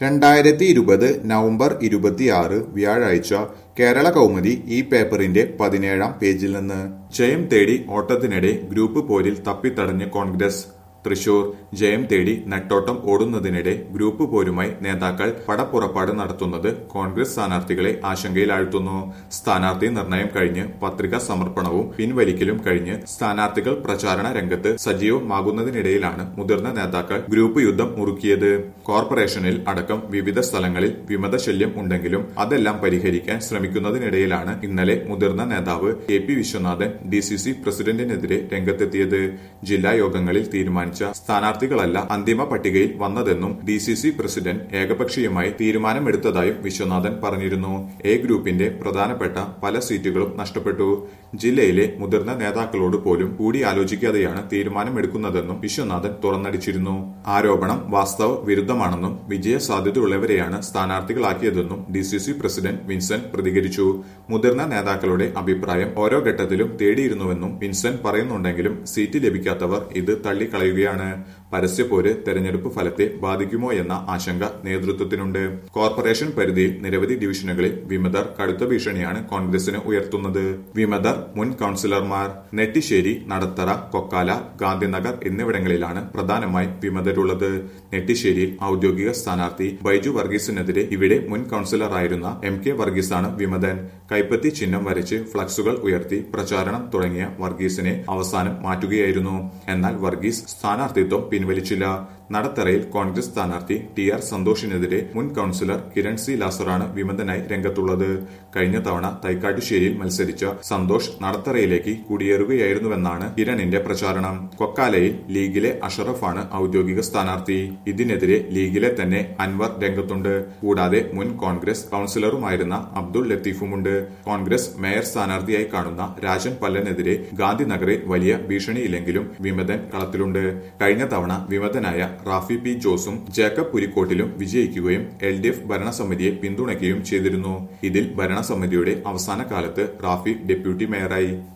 രണ്ടായിരത്തി ഇരുപത് നവംബർ ഇരുപത്തിയാറ് വ്യാഴാഴ്ച കേരള കൗമുദി ഈ പേപ്പറിന്റെ പതിനേഴാം പേജിൽ നിന്ന് ജയം തേടി ഓട്ടത്തിനിടെ ഗ്രൂപ്പ് പോരിൽ തപ്പിത്തടഞ്ഞ് കോൺഗ്രസ് തൃശൂർ ജയം തേടി നെട്ടോട്ടം ഓടുന്നതിനിടെ ഗ്രൂപ്പ് പോരുമായി നേതാക്കൾ പടപ്പുറപ്പാട് നടത്തുന്നത് കോൺഗ്രസ് സ്ഥാനാർത്ഥികളെ ആശങ്കയിലാഴ്ത്തുന്നു സ്ഥാനാർത്ഥി നിർണയം കഴിഞ്ഞ് പത്രികാ സമർപ്പണവും പിൻവലിക്കലും കഴിഞ്ഞ് സ്ഥാനാർത്ഥികൾ പ്രചാരണ രംഗത്ത് സജീവമാകുന്നതിനിടയിലാണ് മുതിർന്ന നേതാക്കൾ ഗ്രൂപ്പ് യുദ്ധം മുറുക്കിയത് കോർപ്പറേഷനിൽ അടക്കം വിവിധ സ്ഥലങ്ങളിൽ വിമതശല്യം ഉണ്ടെങ്കിലും അതെല്ലാം പരിഹരിക്കാൻ ശ്രമിക്കുന്നതിനിടയിലാണ് ഇന്നലെ മുതിർന്ന നേതാവ് K P Viswanathan D C C പ്രസിഡന്റിനെതിരെ രംഗത്തെത്തിയത് ജില്ലാ യോഗങ്ങളിൽ തീരുമാനിച്ച സ്ഥാനാർത്ഥികളല്ല അന്തിമ പട്ടികയിൽ വന്നതെന്നും ഡി സി സി പ്രസിഡന്റ് ഏകപക്ഷീയമായി തീരുമാനമെടുത്തതായും വിശ്വനാഥൻ പറഞ്ഞിരുന്നു എ ഗ്രൂപ്പിന്റെ പ്രധാനപ്പെട്ട പല സീറ്റുകളും നഷ്ടപ്പെട്ടു ജില്ലയിലെ മുതിർന്ന നേതാക്കളോട് പോലും കൂടിയാലോചിക്കാതെയാണ് തീരുമാനമെടുക്കുന്നതെന്നും വിശ്വനാഥൻ തുറന്നടിച്ചിരുന്നു ആരോപണം വാസ്തവ വിരുദ്ധമാണെന്നും വിജയ സാധ്യതയുള്ളവരെയാണ് സ്ഥാനാർത്ഥികളാക്കിയതെന്നും D C C president Vincent പ്രതികരിച്ചു മുതിർന്ന നേതാക്കളുടെ അഭിപ്രായം ഓരോ ഘട്ടത്തിലും തേടിയിരുന്നുവെന്നും വിൻസെന്റ് പറയുന്നുണ്ടെങ്കിലും സീറ്റ് ലഭിക്കാത്തവർ ഇത് തള്ളിക്കളയുകയാണ് പരസ്യപ്പോര് തെരഞ്ഞെടുപ്പ് ഫലത്തെ ബാധിക്കുമോ എന്ന ആശങ്ക നേതൃത്വത്തിനുണ്ട് കോർപ്പറേഷൻ പരിധിയിൽ നിരവധി ഡിവിഷനുകളിൽ വിമതർ കടുത്ത ഭീഷണിയാണ് കോൺഗ്രസിന് ഉയർത്തുന്നത് വിമതർ മുൻ കൌൺസിലർമാർ നെട്ടിശ്ശേരി നടത്തറ കൊക്കാല ഗാന്ധിനഗർ എന്നിവിടങ്ങളിലാണ് പ്രധാനമായി വിമതരുള്ളത് നെട്ടിശ്ശേരിയിൽ ഔദ്യോഗിക സ്ഥാനാർത്ഥി ബൈജു വർഗീസിനെതിരെ ഇവിടെ മുൻ കൌൺസിലറായിരുന്ന എം കെ വർഗീസാണ് വിമതൻ കൈപ്പത്തി ചിഹ്നം വരച്ച് ഫ്ലക്സുകൾ ഉയർത്തി പ്രചാരണം തുടങ്ങിയ വർഗീസിനെ അവസാനം മാറ്റുകയായിരുന്നു എന്നാൽ വർഗീസ് സ്ഥാനാർത്ഥിത്വം പിൻവലിച്ചില്ല നടത്തറയിൽ കോൺഗ്രസ് സ്ഥാനാർത്ഥി ടി ആർ സന്തോഷിനെതിരെ മുൻ കൌൺസിലർ കിരൺ സി ലാസറാണ് വിമതനായി രംഗത്തുള്ളത് കഴിഞ്ഞ തവണ തൈക്കാട്ടുശ്ശേരിയിൽ മത്സരിച്ച സന്തോഷ് നടത്തറയിലേക്ക് കുടിയേറുകയായിരുന്നുവെന്നാണ് കിരണിന്റെ പ്രചാരണം കൊക്കാലയിൽ ലീഗിലെ അഷറഫാണ് ഔദ്യോഗിക സ്ഥാനാർത്ഥി ഇതിനെതിരെ ലീഗിലെ തന്നെ അൻവർ രംഗത്തുണ്ട് കൂടാതെ മുൻ കോൺഗ്രസ് കൌൺസിലറുമായിരുന്ന അബ്ദുൾ ലത്തീഫുമുണ്ട് കോൺഗ്രസ് മേയർ സ്ഥാനാർത്ഥിയായി കാണുന്ന രാജൻ പല്ലനെതിരെ ഗാന്ധിനഗറിൽ വലിയ ഭീഷണിയില്ലെങ്കിലും വിമതൻ കളത്തിലുണ്ട് കഴിഞ്ഞ തവണ വിമതനായ റാഫി പി ജോസും ജേക്കബ് പുരിക്കോട്ടിലും വിജയിക്കുകയും എൽ ഡി എഫ് ഭരണസമിതിയെ പിന്തുണയ്ക്കുകയും ചെയ്തിരുന്നു ഇതിൽ ഭരണസമിതിയുടെ അവസാന കാലത്ത് റാഫി ഡെപ്യൂട്ടി മേയറായി